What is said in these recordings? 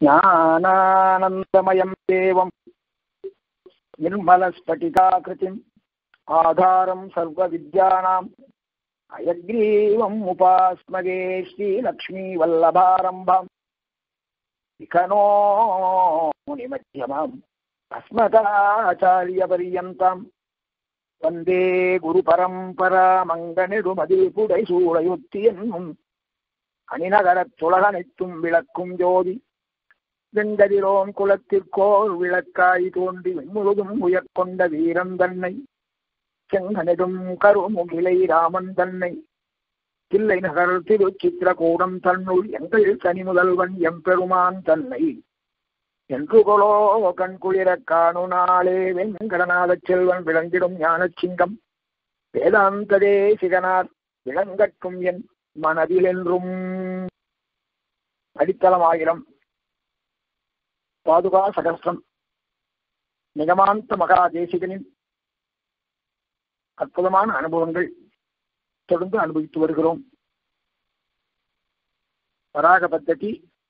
ज्ञानानन्दमयं देवं निर्मलस्फटिकाकृतिम् आधारं सर्वविद्यानाम् अयग्रीवम् उपास्मगे श्रीलक्ष्मीवल्लभारम्भम् विकनो मुनिमध्यमाम् अस्मदाचार्यपर्यन्ताम् வந்தே குரு பரம்பரா மங்கனிடுமதி புடை சூழையொத்தி என்னும் அணிநகரத் துலகனைத்தும் விளக்கும் ஜோதி வெங்கதிரோன் குலத்திற்கோர் விளக்காய் தோன்றி முழுதும் உயர்கொண்ட வீரன் தன்னை செங்கனிடும் கருமுகிலை ராமன் தன்னை தில்லை நகர் திருச்சித்திரகூடம் தன்னுள் எங்கள் தனி முதல்வன் எம்பெருமான் தன்னை என்று கொலோ கண்குளிர காணு நாளே வெங்கடநாத செல்வன் விளங்கிடும் ஞானச்சிங்கம் வேதாந்ததே சிகனார் விளங்கட்டும் என் மனதில் என்றும் அடித்தளமாயிரம் பாதுகா சகஸ்திரம் நிகமாந்த மகா தேசிகனின் அற்புதமான அனுபவங்கள் தொடர்ந்து அனுபவித்து வருகிறோம் வராக பத்ததி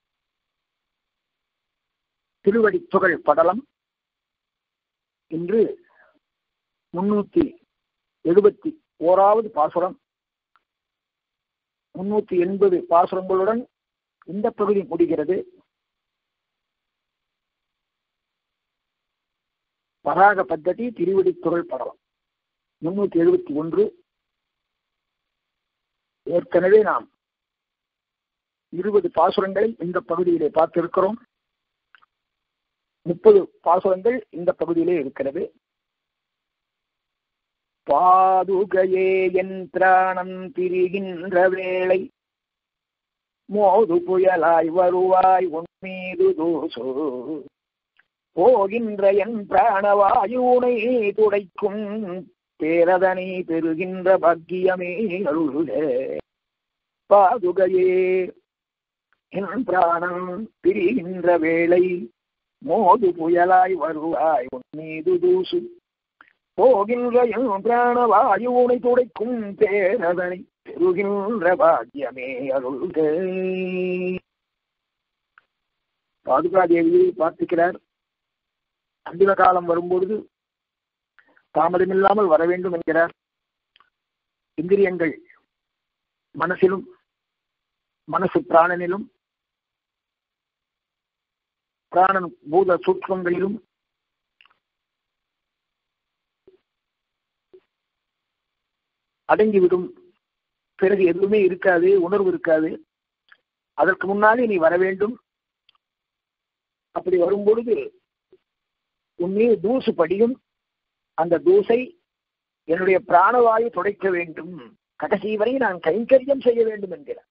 திருவடித்துகள் படலம் இன்று முன்னூத்தி எழுபத்தி ஓராவது பாசுரம் முன்னூத்தி எண்பது பாசுரங்களுடன் இந்த பகுதி முடிகிறது வராக பத்ததி திருவடித்துகள் படலம் முன்னூத்தி எழுபத்தி ஒன்று ஏற்கனவே நாம் இருபது பாசுரங்களை இந்த பகுதியிலே பார்த்திருக்கிறோம் முப்பது பாசுரங்கள் இந்த பகுதியிலே இருக்கிறது பாதுகையே என் பிராணம் பிரிகின்ற வேளை மோது புயலாய் வருவாய் உன்மீது தூசு போகின்ற என் பிராணவாயுனை துடைக்கும் பேரதனை பெறுகின்ற பாக்கியமே அருளே பாதுகையே என் பிராணம் பிரிகின்ற வேளை மோது புயலாய் வருவாய் உன் மீது தூசு போகின்ற என் பிராணவாயுனை துடைக்கும் பேரதனை பெறுகின்ற பாக்கியமே அருள்க பாதுகாதேவியை பார்த்துக்கிறார் அந்திம காலம் வரும்பொழுது தாமதமில்லாமல் வர வேண்டும் என்கிறார் இந்திரியங்கள் மனசிலும் மனசு பிராணனிலும் பிராணன் பூத சூட்சங்களிலும் அடங்கிவிடும் பிறகு எதுவுமே இருக்காது உணர்வு இருக்காது அதற்கு முன்னாலே நீ வர வேண்டும் அப்படி வரும்பொழுது உன்மீது தூசு படியும் அந்த தூசை என்னுடைய பிராணவாயு துடைக்க வேண்டும் கடைசி வரை நான் கைங்கரியம் செய்ய வேண்டும் என்கிறார்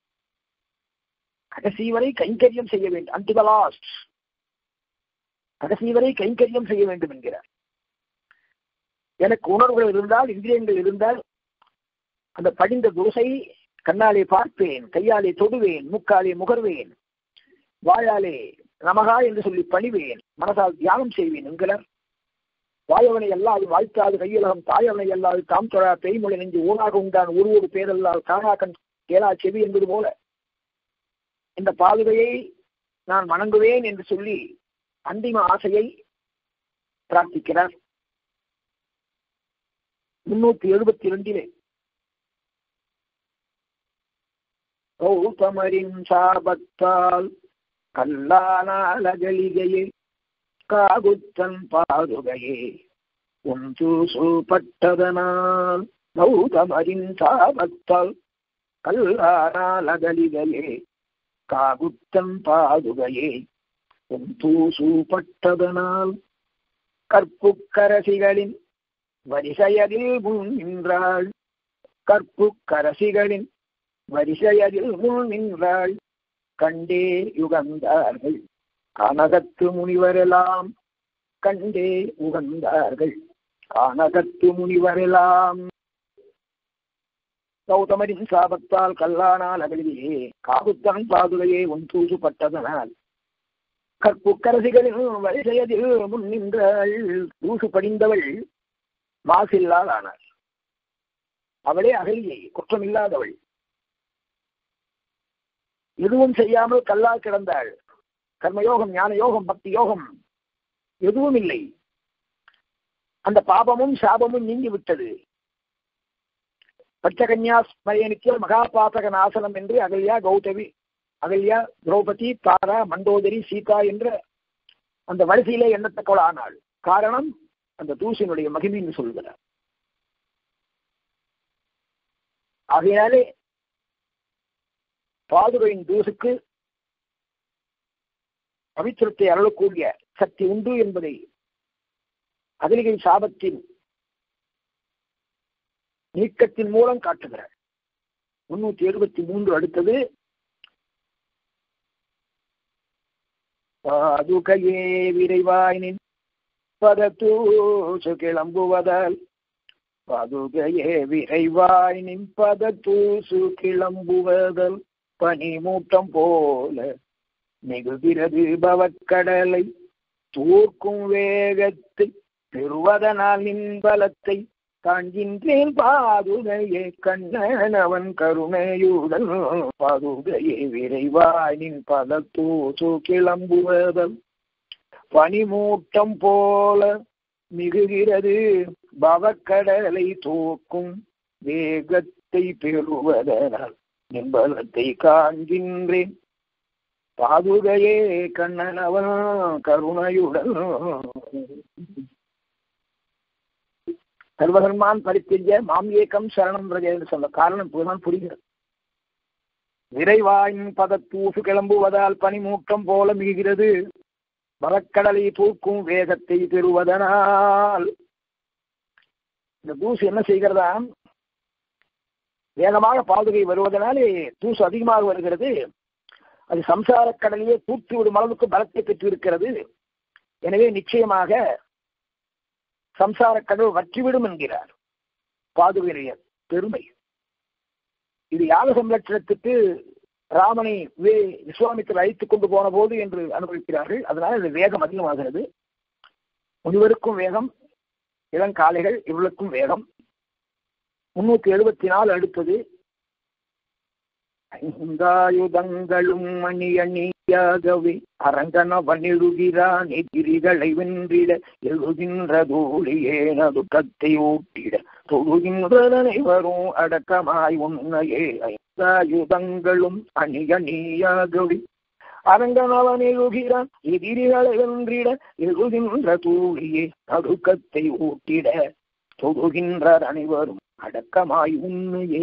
கடைசி வரை கைங்கரியம் செய்ய வேண்டும் அன்டித லாஸ்ட் கடைசி வரை கைங்கரியம் செய்ய வேண்டும் என்கிறார் எனக்கு உணர்வுகள் இருந்தால் இந்திரியங்கள் இருந்தால் அந்த படிந்த தூசை கண்ணாலே பார்ப்பேன் கையாலே தொடுவேன் முக்காலே முகர்வேன் வாயாலே நமகா என்று சொல்லி பணிவேன் மனசால் தியானம் செய்வேன் என்கிறார் வாயவனை அல்லாது வாழ்த்தாது கையுலகம் தாயவனை அல்லாது தாம் தொழா பெய்மொழி நெஞ்சு ஊனாக உண்டான் ஒருவொரு பேரல்லால் காணாக்கன் கேளா செவி என்பது போல இந்த பாதுகையை நான் வணங்குவேன் என்று சொல்லி அந்திம ஆசையை பிரார்த்திக்கிறார் முன்னூத்தி எழுபத்தி இரண்டிலே கௌதமரின் சாபத்தால் கல்லானால கலிகையே காகுத்தன் பாதுகையே ஒன்று சூப்பட்டதனால் கௌதமரின் சாபத்தால் கல்லானால கலிகையே காகுத்தன் பாதுகையே ஒன்று சூப்பட்டதனால் கற்புக்கரசிகளின் வரிசையதில் முன் நின்றாள் கற்புக்கரசிகளின் வரிசையதில் முன் நின்றாள் கண்டே யுகந்தார்கள் கானகத்து முனிவரெல்லாம் கண்டே உகந்தார்கள் கானகத்து முனிவரெல்லாம் கௌதமரின் சாபத்தால் கல்லானால் அகலியே காகுத்தான் பாதுகையே ஒன் தூசுப்பட்டதனால் கற்புக்கரசிகளின் வரிசையதில் முன் நின்றாள் தூசு படிந்தவள் மாசில்லால் ஆனார் அவளே அகலியை குற்றமில்லாதவள் எதுவும் செய்யாமல் கல்லா கிடந்தாள் கர்மயோகம் ஞான யோகம் பக்தி யோகம் எதுவும் இல்லை அந்த பாபமும் சாபமும் நீங்கி விட்டது பச்சகன்யா ஸ்மரணிக்க மகாபாதக நாசனம் என்று அகல்யா கௌதமி அகல்யா திரௌபதி தாரா மண்டோதரி சீதா என்ற அந்த வரிசையிலே எண்ணத்தக்கவள் ஆனாள் காரணம் அந்த தூசினுடைய மகிமைன்னு சொல்கிறார் ஆகையாலே பாதுகையின் தூசுக்கு பவித்திரத்தை அருளக்கூடிய சக்தி உண்டு என்பதை அகலிகை சாபத்தின் நீக்கத்தின் மூலம் காட்டுகிறார் முன்னூத்தி எழுபத்தி மூன்று அடுத்தது பாதுகையே விரைவாய் நின்பதூசு கிளம்புவதால் பாதுகையே விரைவாய் நின்பதூசு கிளம்புவதல் பனிமூட்டம் போல மிகுகிறது பவக்கடலை தூர்க்கும் வேகத்தை பெறுவதனால் நின் பலத்தை காண்கின்றேன் பாதுகையே கண்ணன் அவன் கருணையுடன் பாதுகையே விரைவாய் நின் பதத்தூசு கிளம்புவதல் பனிமூட்டம் போல மிகுகிறது பவக்கடலை தூக்கும் வேகத்தை பெறுவதனால் நின்பலத்தை காண்கின்றேன் பாதுகையே கண்ணன் அவன் கருணையுடன் சர்வகர்மான் பரித்திய மாம் ஏக்கம் சரணம் ரஜ என்று சொன்ன காரணம் இப்போதான் புரிகிறது விரைவாயின் பதத்தூசு கிளம்புவதால் பனிமூட்டம் போல மிகுகிறது வழக்கடலை தூக்கும் வேகத்தை பெறுவதனால் இந்த தூசு என்ன செய்கிறதா வேகமாக பாதுகை வருவதனாலே தூசு அதிகமாக வருகிறது அது சம்சார கடலையே தூக்கி விடும் அளவுக்கு பலத்தை பெற்றிருக்கிறது எனவே நிச்சயமாக சம்சார கடல் வற்றிவிடும் என்கிறார் பாதுகையுடைய பெருமை இது யாக சம்லட்சணத்துக்கு ராமனை வே விஸ்வாமித்தர் அழைத்துக் கொண்டு போன போது என்று அனுபவிக்கிறார்கள் அதனால் இது வேகம் அதிகமாகிறது முனிவருக்கும் வேகம் இளங்காலைகள் இவளுக்கும் வேகம் முன்னூத்தி எழுபத்தி நாலு அடுத்தது ஐந்தாயுதங்களும் மணி அணியாகவே அரங்கனவனிழுகிறான் எதிரிகளை வென்றிட எழுகின்ற தூளியேனது கத்தை ஊட்டிட தொழுகின்றதனை வரும் அடக்கமாய் உன்னையே ஐந்தாயுதங்களும் அணி அணியாகவே அரங்கனவன் எழுகிறான் எதிரிகளை வென்றிட எழுகின்ற தூளியே நடுக்கத்தை ஊட்டிட தொழுகின்ற அனைவரும் அடக்கமாய் உன்னையே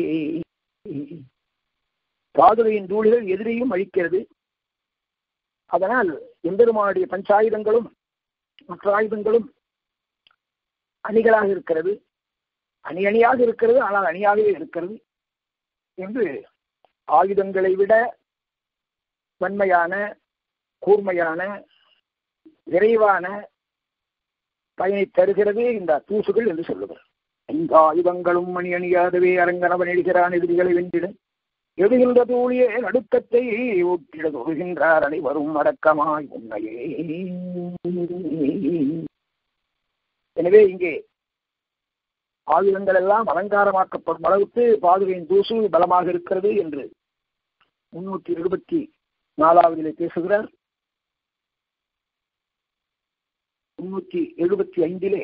பாதுகையின் தூளிகள் எதிரையும் அழிக்கிறது அதனால் எம்பெருமானுடைய பஞ்சாயுதங்களும் மற்ற ஆயுதங்களும் அணிகளாக இருக்கிறது அணி அணியாக இருக்கிறது ஆனால் அணியாகவே இருக்கிறது என்று ஆயுதங்களை விட வன்மையான கூர்மையான விரைவான பயனை தருகிறது இந்த தூசுகள் என்று சொல்லுவர் இந்த ஆயுதங்களும் மணி அணியாதவே அரங்கனவன் எழுகிறான் எதிரிகளை வென்றிட எழுகின்ற தூளியே நடுக்கத்தை ஊட்டிட தொழுகின்றார் அனைவரும் அடக்கமாய் உண்மையே எனவே இங்கே ஆயுதங்கள் எல்லாம் அலங்காரமாக்கப்படும் அளவுக்கு பாதுகையின் தூசு பலமாக இருக்கிறது என்று முன்னூத்தி எழுபத்தி நாலாவதிலே பேசுகிறார் முன்னூத்தி எழுபத்தி ஐந்திலே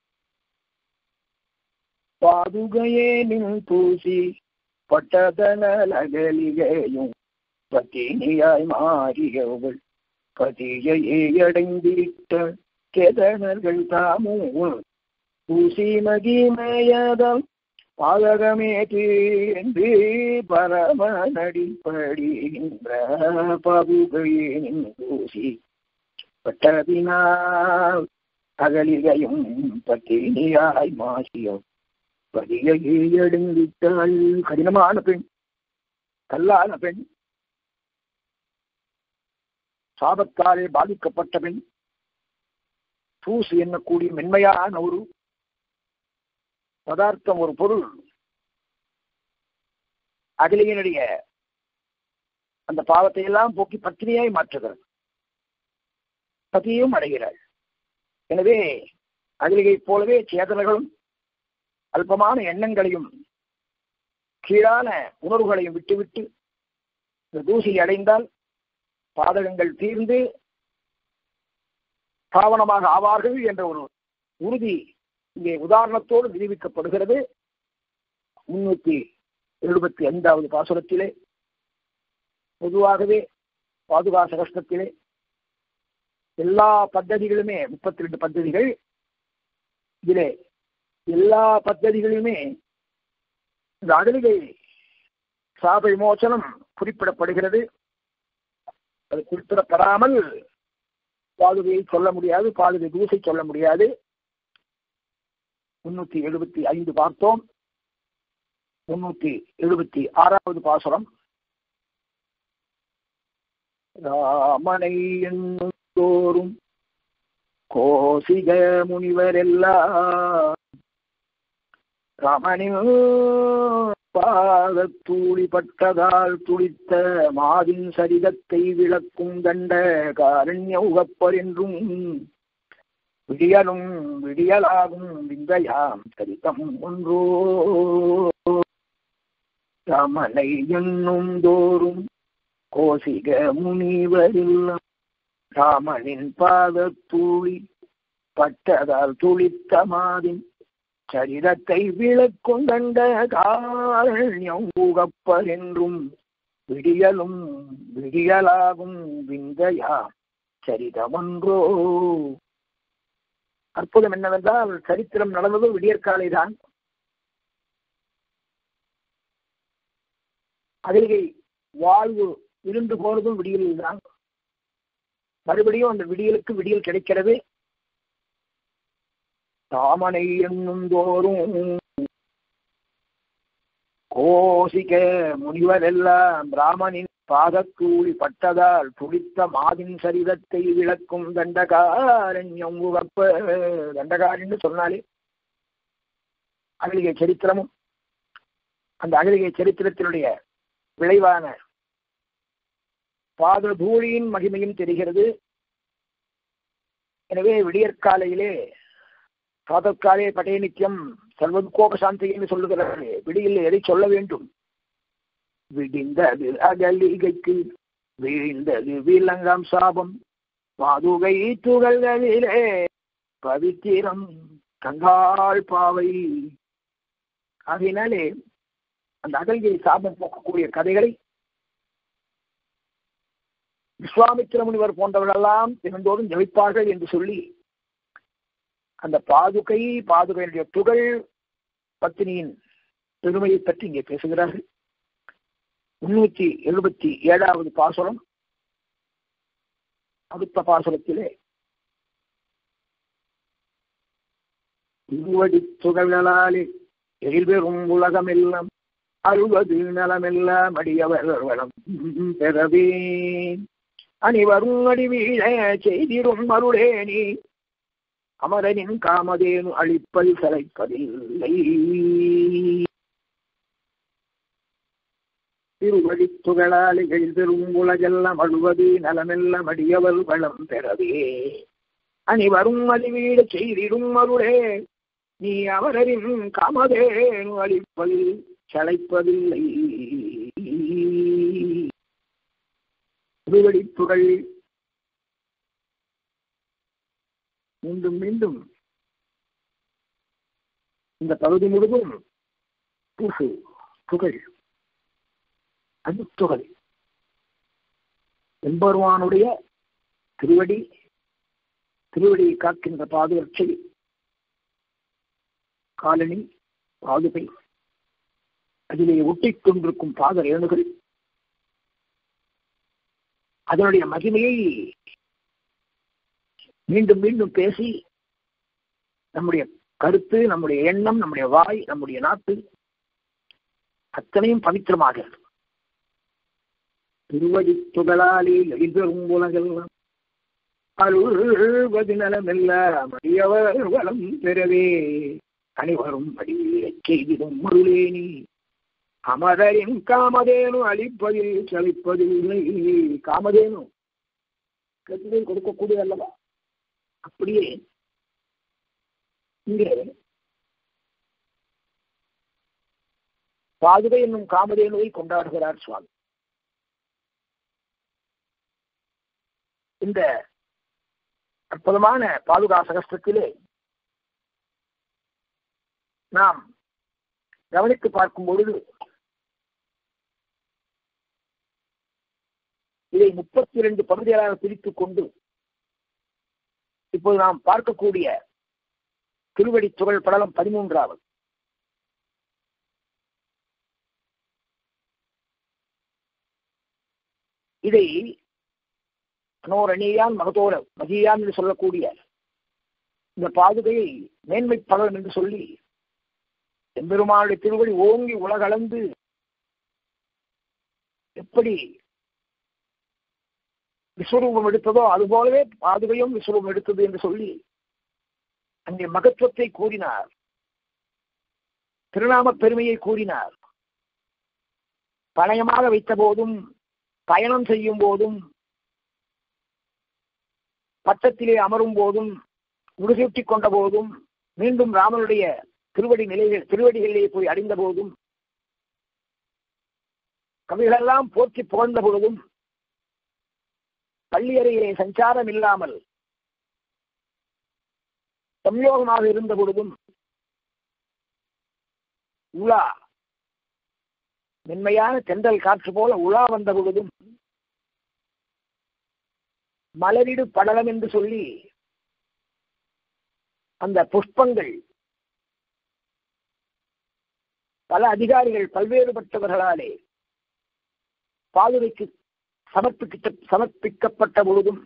பாதுகையே நின் தூசி பட்டதனலகலிகையும் பத்தினியாய் மாறியவள் பதியையே அடைந்திட்ட கெதனர்கள் தாமும் தூசி மகிமயதம் பாதகமே தீர்ந்து பரமனடிப்படிகின்ற பகுகையின் தூசி பட்டதினால் அகலிகையும் பத்தினியாய் மாசியம் பதியையே அடைந்திட்டாள் கடினமான பெண் கல்லான பெண் சாபத்தாலே பாதிக்கப்பட்ட பெண் தூசு எண்ணக்கூடிய மென்மையான ஒரு பதார்த்தம் ஒரு பொருள் அகிலையினுடைய அந்த பாவத்தை எல்லாம் போக்கி பத்தினியாய் மாற்றுகிறது பதியும் அடைகிறாள் எனவே அகிலிகை போலவே சேதனர்களும் அல்பமான எண்ணங்களையும் கீழான உணர்வுகளையும் விட்டுவிட்டு இந்த தூசியை அடைந்தால் பாதகங்கள் தீர்ந்து பாவனமாக ஆவார்கள் என்ற ஒரு உறுதி இங்கே உதாரணத்தோடு நிரூபிக்கப்படுகிறது முன்னூத்தி எழுபத்தி ஐந்தாவது பாசுரத்திலே பொதுவாகவே பாதுகா சகஸ்தத்திலே எல்லா பத்ததிகளுமே முப்பத்தி ரெண்டு பத்ததிகள் இதிலே எல்லா பத்ததிகளுமே இந்த அகலிகை சாப விமோசனம் குறிப்பிடப்படுகிறது அது குறிப்பிடப்படாமல் பாதுகையை சொல்ல முடியாது பாதுகை தூசை சொல்ல முடியாது முன்னூத்தி எழுபத்தி ஐந்து பார்த்தோம் முன்னூத்தி எழுபத்தி ஆறாவது பாசுரம் ராமனை என்னும் தோறும் கோசிக முனிவரெல்லாம் ராமனின் பாதத்தூளிப்பட்டதால் துளித்த மாதின் சரிதத்தை விளக்கும் கண்ட காரண்ய உகப்பர் என்றும் விடியலும் விடியலாகும் விந்தையாம் சரிதம் ஒன்றோ ராமனை என்னும் தோறும் கோசிக முனிவரில் ராமனின் பாதத்தூளி பட்டதால் துளித்த மாதின் சரிதத்தை விளக்கும் கண்ட காரண்யம் உகப்பர் என்றும் விடியலும் விடியலாகும் விந்தையா சரிதமன்றோ அற்புதம் என்னவென்றால் சரித்திரம் நடந்தது விடியற்காலை தான் அகலிகை வாழ்வு இருந்து போனதும் விடியலில் தான் மறுபடியும் அந்த விடியலுக்கு விடியல் கிடைக்கிறது தாமனை என்னும் தோறும் கோசிக்க முனிவரெல்லாம் பிராமணின் பாதக்கூலி பட்டதால் துளித்த மாதின் சரிதத்தை விளக்கும் தண்டகாரண்யம் உகப்ப தண்டகாரன்னு சொன்னாலே அகலிகை சரித்திரமும் அந்த அகலிகை சரித்திரத்தினுடைய விளைவான பாததூளியின் மகிமையும் தெரிகிறது எனவே விடியற்காலையிலே காதற்காலே பட்டே நித்தியம் சர்வதுக்கோப சாந்தி என்று சொல்லுகிறார்களே விடியில் எதை சொல்ல வேண்டும் விடிந்தது அகலிகைக்கு வீழ்ந்தது விலங்காம் சாபம் பாதுகை துகள்களிலே பவித்திரம் கங்காள் பாவை ஆகையினாலே அந்த அகல்கை சாபம் போக்கக்கூடிய கதைகளை விஸ்வாமித்திர முனிவர் போன்றவர்களெல்லாம் தினந்தோறும் ஜெயிப்பார்கள் என்று சொல்லி அந்த பாதுகை பாதுகையினுடைய துகள் பத்தினியின் பெருமையை பற்றி இங்கே பேசுகிறார்கள் முன்னூத்தி எழுபத்தி ஏழாவது பாசுரம் அடுத்த பாசுரத்திலே திருவடி துகள்களாலே எழில்பெறும் உலகமெல்லாம் அழுவது நலமெல்லாம் அடியவர் வளம் பெறவே அணிவரும் அடிவீழ செய்திரும் அருளேனி அமரனின் காமதேனு அழிப்பல் சளைப்பதில்லை திருவழித்துகளால் எழுதரும் உலகெல்லாம் அழுவது நலமெல்லாம் அடியவர் வளம் பெறவே அணிவரும் அழிவீட செய்திடும் அருளே நீ அவரரின் காமதேனு அழிப்பல் சளைப்பதில்லை திருவடித்துகள் மீண்டும் மீண்டும் இந்த பகுதி முழுவதும் பூசு புகழ் அணுத்துகள் எம்பெருமானுடைய திருவடி திருவடியை காக்கின்ற பாதுரட்சை காலனி பாதுகை அதிலே ஒட்டிக் கொண்டிருக்கும் பாத ரேணுகள் அதனுடைய மகிமையை மீண்டும் மீண்டும் பேசி நம்முடைய கருத்து நம்முடைய எண்ணம் நம்முடைய வாய் நம்முடைய நாட்டு அத்தனையும் பவித்திரமாக திருவடி துகளாலே எழில்பெறும் உலகெல்லாம் அருள்வது நலமெல்லாம் அடியவர் வளம் பெறவே அனைவரும் அடியே செய்திடும் முருளேனி அமரரின் காமதேனு அழிப்பதில் சலிப்பதில்லை காமதேனு கத்திரை கொடுக்கக்கூடிய அல்லவா அப்படியே இங்கே பாதுகை என்னும் காமதேனுவை கொண்டாடுகிறார் சுவாமி இந்த அற்புதமான பாதுகா சகஸ்திரத்திலே நாம் கவனித்து பார்க்கும் பொழுது இதை முப்பத்தி இரண்டு பகுதிகளாக பிரித்துக் கொண்டு இப்போது நாம் பார்க்கக்கூடிய திருவடி துகள் படலம் பதிமூன்றாவது இதை அனோரணியான் மகதோர மதியான் என்று சொல்லக்கூடிய இந்த பாதுகையை மேன்மை பலன் என்று சொல்லி எம்பெருமானுடைய திருவடி ஓங்கி உலகளந்து எப்படி விஸ்வரூபம் எடுத்ததோ அதுபோலவே பாதுகையும் விஸ்வரூபம் எடுத்தது என்று சொல்லி அங்கே மகத்துவத்தை கூறினார் திருநாம பெருமையை கூறினார் பணயமாக வைத்த போதும் பயணம் செய்யும் போதும் பட்டத்திலே அமரும் போதும் உடுசூட்டி கொண்ட போதும் மீண்டும் ராமனுடைய திருவடி நிலைகள் திருவடிகளிலே போய் அடைந்த போதும் கவிகளெல்லாம் போற்றி புகழ்ந்த பொழுதும் பள்ளியறையிலே சஞ்சாரம் இல்லாமல் சம்யோகமாக இருந்த பொழுதும் உலா மென்மையான தென்றல் காற்று போல உலா வந்த பொழுதும் மலரிடு படலம் என்று சொல்லி அந்த புஷ்பங்கள் பல அதிகாரிகள் பல்வேறுபட்டவர்களாலே பாதுகைக்கு சமர்ப்பிக்க சமர்ப்பிக்கப்பட்ட பொழுதும்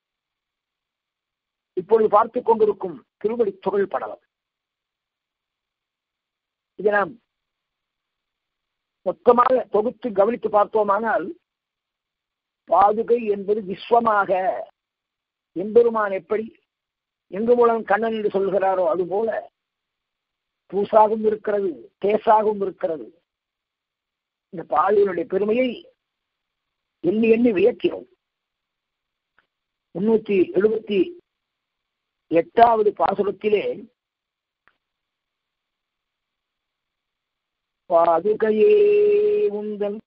இப்பொழுது பார்த்துக் கொண்டிருக்கும் திருவடி துகள் படலம் இதை நாம் மொத்தமாக தொகுத்து கவனித்து பார்த்தோமானால் பாதுகை என்பது விஸ்வமாக எம்பெருமான் எப்படி எங்கு மூலம் கண்ணன் என்று சொல்கிறாரோ அதுபோல பூசாகவும் இருக்கிறது தேசாகவும் இருக்கிறது இந்த பாதுகளுடைய பெருமையை எண்ணி எண்ணி வியக்கிறோம் முன்னூத்தி எழுபத்தி எட்டாவது பாசுரத்திலே பாதுகையே உந்தன்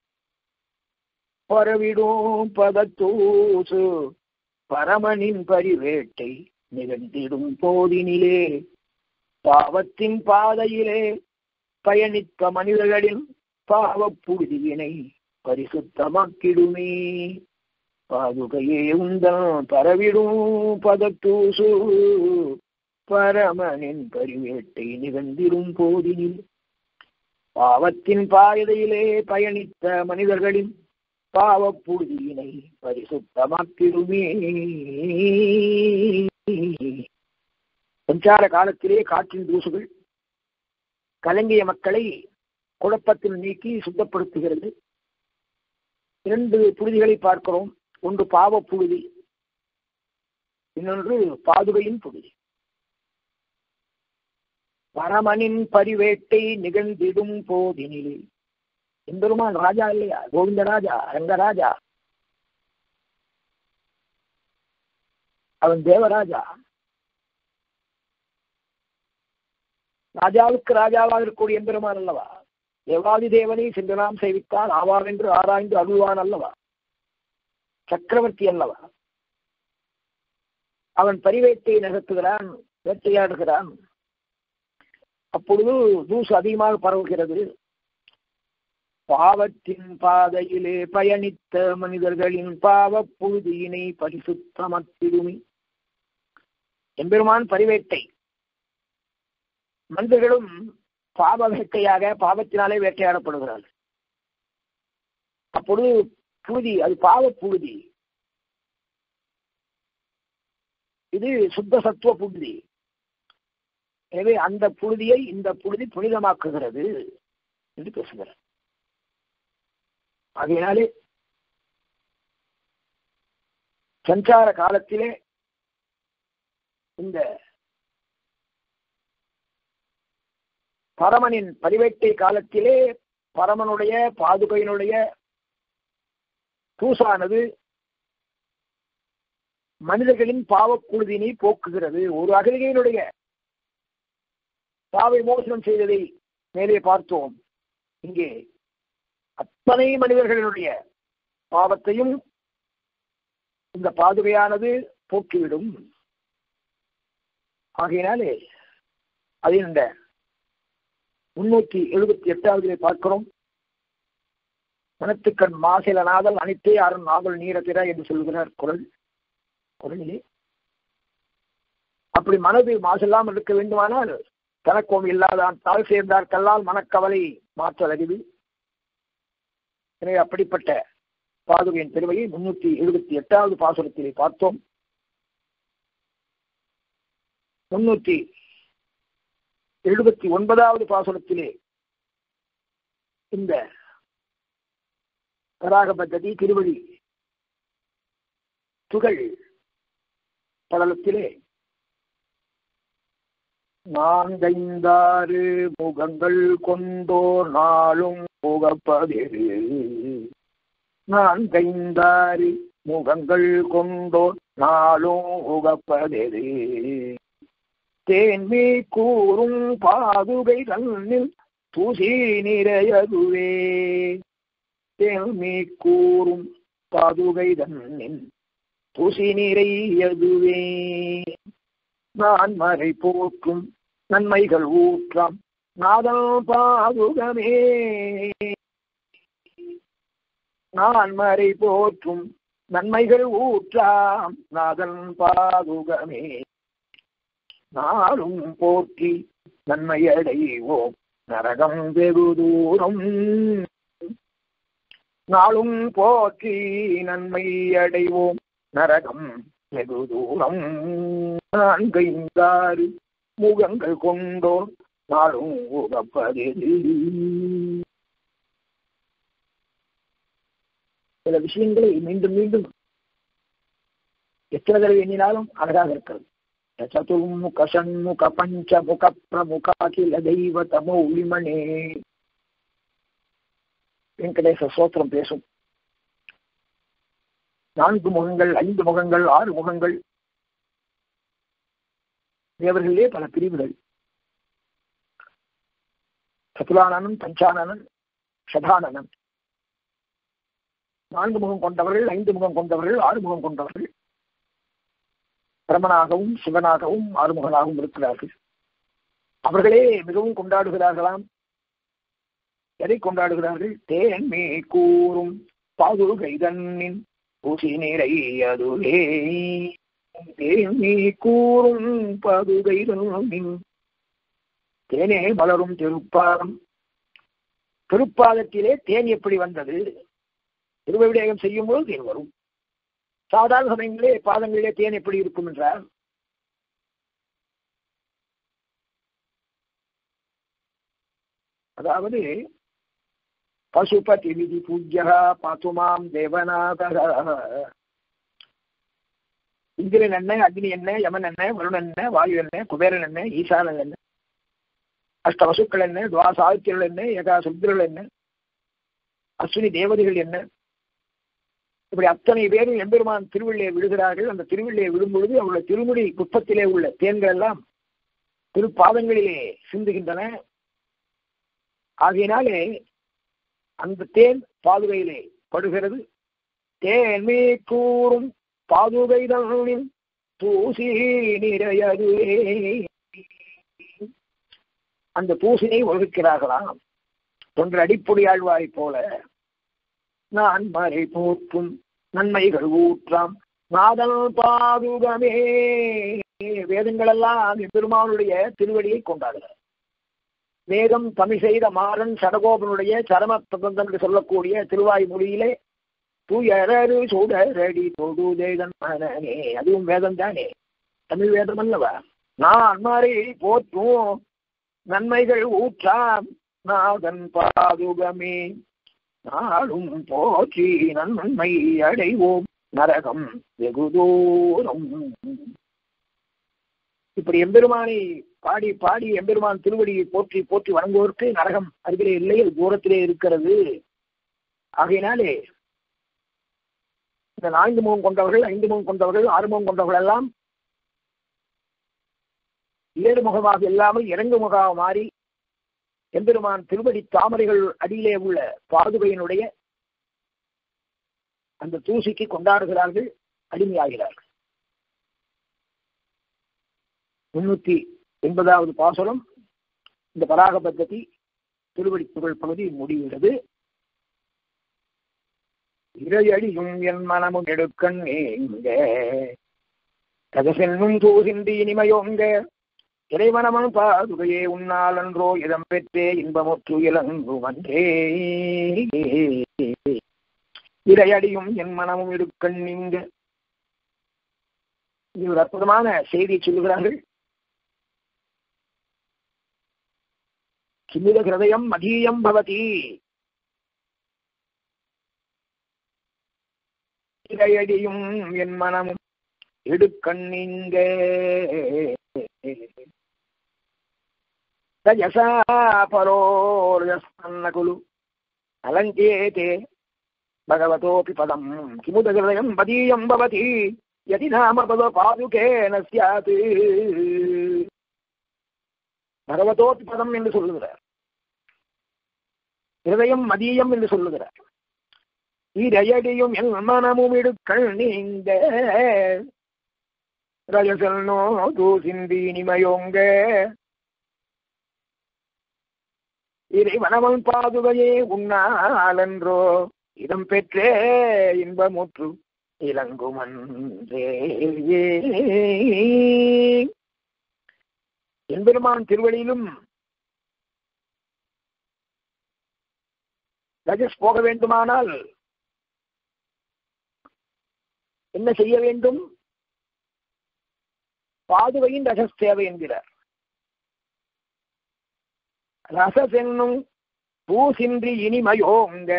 பரவிடும் பதத்தூசு பரமனின் பரிவேட்டை நிகழ்ந்திடும் போதினிலே பாவத்தின் பாதையிலே பயணித்த மனிதர்களின் பாவப் புழுதியினை பரிசுத்தமாக்கிடுமே பாதுகையே உந்தன் பரவிடும் பதத்தூசு பரமனின் பரிவேட்டை நிகழ்ந்திடும் போதினில் பாவத்தின் பாதையிலே பயணித்த மனிதர்களின் பாவப் புழுதியினை பரிசுத்தமாக்கிடுமே சஞ்சார காலத்திலே காற்றின் தூசுகள் கலங்கிய மக்களை குழப்பத்தில் நீக்கி சுத்தப்படுத்துகிறது இரண்டு புழுதிகளை பார்க்கிறோம் ஒன்று பாவ புழுதி இன்னொன்று பாதுகையின் புழுதி பரமனின் பரிவேட்டை நிகழ்ந்திடும் போதினிலே எம்பெருமான் ராஜா இல்லையா கோவிந்தராஜா ரங்கராஜா அவன் தேவராஜா ராஜாவுக்கு ராஜாவாக இருக்கக்கூடிய எம்பெருமான் அல்லவா தேவாதி தேவனை சென்று நாம் சேவித்தால் ஆவாவென்று ஆராய்ந்து அருள்வான் அல்லவா சக்கரவர்த்தி அல்லவா அவன் பரிவேட்டை நகர்த்துகிறான் வேட்டையாடுகிறான் அப்பொழுது தூசு அதிகமாக பரவுகிறது பாவத்தின் பாதையிலே பயணித்த மனிதர்களின் பாவ புழுதியினை பரிசுத்தமத்திடுமி எம்பெருமான் பரிவேட்டை மனிதர்களும் பாவ வேட்டையாக பாவத்தினாலே வேட்டையாடப்படுகிறார்கள் அப்பொழுது புழுதி அது பாவ புழுதி இது சுத்த சத்துவ புழுதி எனவே அந்த புழுதியை இந்த புழுதி புனிதமாக்குகிறது என்று பேசுகிறார் ஆகையினாலே சஞ்சார காலத்திலே இந்த பரமனின் பரிவேட்டை காலத்திலே பரமனுடைய பாதுகையினுடைய தூசானது மனிதர்களின் பாவக்குழுதினை போக்குகிறது ஒரு அகலிகையினுடைய பாவை மோசனம் செய்ததை மேலே பார்த்தோம் இங்கே அத்தனை மனிதர்களினுடைய பாவத்தையும் இந்த பாதுகையானது போக்கிவிடும் ஆகையினாலே அதை இந்த முன்னூற்றி எழுபத்தி எட்டாவதிலே பார்க்கிறோம் மனத்துக்கண் மாசில நாதல் அனைத்தே யாரும் நாவல் நீரத்திர என்று சொல்கிறார் குரல் குரலிலே அப்படி மனது மாசில்லாமல் இருக்க வேண்டுமானால் தனக்கோம் இல்லாதான் தாழ் சேர்ந்தார் கல்லால் மனக்கவலை மாற்றல் அறிவு எனவே அப்படிப்பட்ட பாதுகையின் பெருமையை முன்னூத்தி எழுபத்தி எட்டாவது பாசுரத்திலே பார்த்தோம் முன்னூத்தி எழுபத்தி ஒன்பதாவது பாசுரத்திலே இந்த வராக பத்ததி திருவடி துகள் படலத்திலே நான்கைந்தாறு முகங்கள் கொண்டோர் நாளும் புகப்பதிரு நான்கைந்தாறு முகங்கள் கொண்டோர் நாளும் உகப்பதிரு தேன்மே கூறும் பாதுகை தன்னில் தூசி நிறையதுவே தேன்மே கூறும் பாதுகை தன்னில் தூசி நிறையதுவே நான் மறை போற்றும் நன்மைகள் ஊற்றாம் நாதல் பாதுகமே நான் மறை போற்றும் நன்மைகள் ஊற்றாம் நாதல் பாதுகமே நாளும் போற்றி நன்மையடைவோம் நரகம் வெகு தூரம் நாளும் போற்றி நன்மை அடைவோம் நரகம் வெகு தூரம் நான்கைந்தாறு முகங்கள் கொண்டோ நாளும் உகப்பதில் சில விஷயங்களை மீண்டும் மீண்டும் எத்தனை தடவை எண்ணினாலும் அழகாக இருக்கிறது சதுர்முக சண்முக பஞ்சமுக பிரமுகாகில தெய்வ தமௌலிமனே வெங்கடேச சோத்திரம் பேசும் நான்கு முகங்கள் ஐந்து முகங்கள் ஆறு முகங்கள் தேவர்களிலே பல பிரிவுகள் சதுரானனன் பஞ்சானனன் சதானனன் நான்கு முகம் கொண்டவர்கள் ஐந்து முகம் கொண்டவர்கள் ஆறு முகம் கொண்டவர்கள் பிரமனாகவும் சிவனாகவும் ஆறுமுகனாகவும் இருக்கிறார்கள் அவர்களே மிகவும் கொண்டாடுகிறார்களாம் எதை கொண்டாடுகிறார்கள் தேன்மே கூறும் பாதுகை தன்னின் பூசி நிறை அதுவே தேன்மே கூறும் பாதுகை தன்னின் தேனே மலரும் திருப்பாதம் திருப்பாதத்திலே தேன் எப்படி வந்தது திருவிடயம் செய்யும் போது தேன் வரும் சாதாரண சமயங்களே பாதங்களிலே தேன் எப்படி இருக்கும் என்றால் அதாவது பசுபதி விதி பூஜ்யா பாத்துமாம் தேவநாத இந்திரன் என்ன அக்னி என்ன யமன் என்ன வருணன் என்ன வாயு என்ன குபேரன் என்ன ஈசானன் என்ன அஷ்ட வசுக்கள் என்ன துவாச ஆதித்யர்கள் என்ன ஏகா சுத்திரர்கள் என்ன அஸ்வினி தேவதைகள் என்ன இப்படி அத்தனை பேரும் எம்பெருமான் திருவிழியை விடுகிறார்கள் அந்த திருவிழியை விடும் பொழுது அவருடைய திருமுடி குப்பத்திலே உள்ள தேன்கள் எல்லாம் திருப்பாதங்களிலே சிந்துகின்றன ஆகையினாலே அந்த தேன் பாதுகையிலே படுகிறது தேன்மே கூறும் பாதுகை தன்னின் தூசி நிறையதுவே அந்த பூசினை ஒழுக்கிறார்களாம் தொன்று அடிப்பொடி ஆழ்வாரை போல நான் மறை போற்றும் நன்மைகள் ஊற்றாம் நாதல் பாதுகமே வேதங்கள் எல்லாம் பெருமானுடைய திருவடியை கொண்டாடுகிறார் வேதம் தமிழ் செய்த மாறன் சடகோபனுடைய சரம பிரபந்தம் என்று சொல்லக்கூடிய திருவாய் மொழியிலே தூயரரு சுடரடி தொடுதேதன் மனனே அதுவும் வேதம் தானே தமிழ் வேதம் அல்லவா நான் மறை போற்றும் நன்மைகள் ஊற்றாம் நாதன் பாதுகமே நாளும் போற்றி நன்மை அடைவோம் நரகம் வெகு தூரம் இப்படி எம்பெருமானை பாடி பாடி எம்பெருமான் திருவடியை போற்றி போற்றி வணங்குவோருக்கு நரகம் அருகிலே இல்லை அது தூரத்திலே இருக்கிறது ஆகையினாலே இந்த நான்கு முகம் கொண்டவர்கள் ஐந்து முகம் கொண்டவர்கள் ஆறு முகம் கொண்டவர்கள் எல்லாம் ஏழு முகமாக இல்லாமல் இறங்கு முகமாக மாறி எம்பெருமான் திருவடி தாமரைகள் அடியிலே உள்ள பாதுகையினுடைய அந்த தூசிக்கு கொண்டாடுகிறார்கள் அடிமையாகிறார்கள் முன்னூத்தி எண்பதாவது பாசுரம் இந்த பராக பத்ததி திருவடி புகழ் பகுதி முடிகிறது இரையடியும் என் மனமும் எடுக்கண் நீங்க கதசென்னும் தூசின்றி இனிமையோங்க இறைவனமன் பாதுகையே உன்னால் அன்றோ இதம் பெற்றே இன்பமுற்று இளங்கு வந்தே இரையடியும் என் மனமும் எடுக்கண் நீங்க இது ஒரு அற்புதமான செய்தியை சொல்லுகிறார்கள் கிமித ஹிருதயம் மதீயம் பவதி இரையடியும் என் மனமும் எடுக்கண்ணீங்க ரஜசா பரோர்யஸ்மன்னகுலு அலங்கேதே பகவதோபி பதம் கிமுத ஹிருதயம் மதீயம் பவதி யதி நாம பத பாதுகேன சியாத் பகவதோபி பதம் என்று சொல்லுகிறார் ஹிருதயம் மதியம் என்று சொல்லுகிறார் இரயடியும் என் மனமும் இடுக்கள் நீங்க ரஜசல் நோ தூசிந்தி இனிமையோங்க இறைவனவன் பாதுகையே உண்ணாலன்றோ இடம் பெற்றே இன்பமுற்று இளங்குமன்றே எம்பெருமான் திருவழியிலும் ரஜஸ் போக வேண்டுமானால் என்ன செய்ய வேண்டும் பாதுகையின் ரசஸ் தேவை என்கிறார் ரசஸ் என்னும் பூசின்றி இனிமையோங்க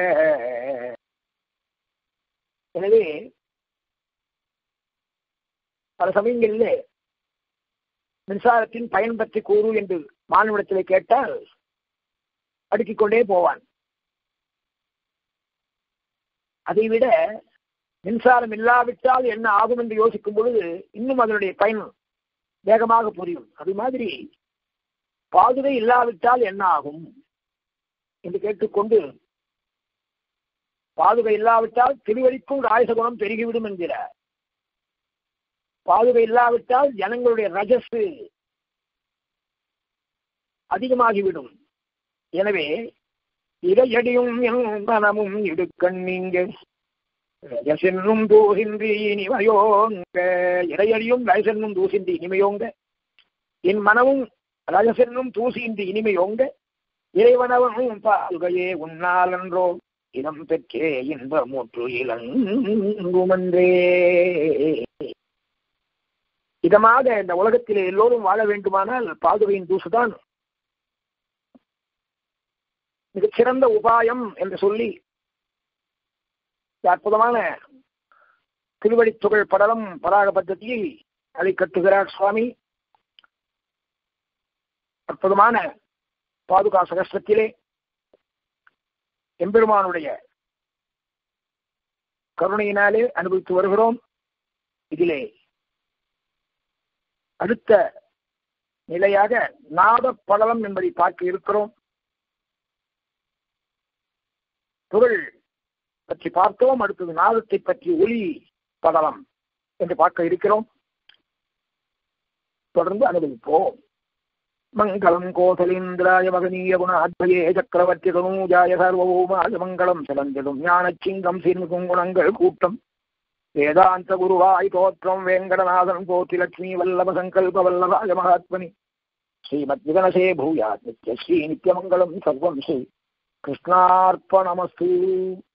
எனவே பல சமயங்களிலே மின்சாரத்தின் பயன் பற்றி கூறு என்று மாணவனத்திலே கேட்டால் அடுக்கிக் கொண்டே போவான் அதைவிட மின்சாரம் இல்லாவிட்டால் என்ன ஆகும் என்று யோசிக்கும் பொழுது இன்னும் அதனுடைய பயன் வேகமாக புரியும் அது மாதிரி பாதுகை இல்லாவிட்டால் என்ன ஆகும் என்று கேட்டுக்கொண்டு பாதுகை இல்லாவிட்டால் திருவடிக்கும் ராயசகுணம் பெருகிவிடும் என்கிறார் பாதுகை இல்லாவிட்டால் ஜனங்களுடைய ரஜசு அதிகமாகிவிடும் எனவே இரையடியும் என் மனமும் இடுக்கண் நீங்க ரஜசென்னும் தூசின்றி இனிமையோங்க இரையடியும் ரஜசென்னும் தூசின்றி இனிமையோங்க என் மனமும் ரஜசென்னும் தூசின்றி இனிமையோங்க இறைவனவனும் பாதுகையே உன்னாலன்றோ இனம் பெற்றே இன்பமுற்று இளங்குமன்றே இதமாக இந்த உலகத்திலே எல்லோரும் வாழ வேண்டுமானால் பாதுகையின் தூசுதான் மிகச் சிறந்த உபாயம் என்று சொல்லி அற்புதமான திருவடி துகள் படலம் பராக பద్ధதியை அதை கட்டுகிறார் சுவாமி அற்புதமான பாதுகா சகஸ்திரத்திலே எம்பெருமானுடைய கருணையினாலே அனுபவித்து வருகிறோம் இதிலே அடுத்த நிலையாக நாத படலம் என்பதை பார்க்க இருக்கிறோம் பொருள் பற்றி பார்த்தோம் அடுத்தது நாதத்தை பற்றி ஒளி படலம் என்று பார்க்க இருக்கிறோம் தொடர்ந்து அனுபவிப்போம் மங்களம் கோசலேந்திராய மகனீய குணாத்வயே சக்கரவர்த்தி தனூஜாய சர்வபூமாய மங்களம் சிலந்திடும் ஞானச்சிங்கம் சீர்மிகும் குணங்கள் கூட்டம் வேதாந்த குருவாய் தோற்றம் வேங்கடநாதன் கோத்தி லட்சுமி வல்லப சங்கல்ப வல்லபாய மகாத்மனி ஸ்ரீமத் விகனசே பூயாத் நித்ய ஸ்ரீ நித்யமங்கலம் சர்வம் ஸ்ரீ கிருஷ்ணார்ப்பணமஸ்து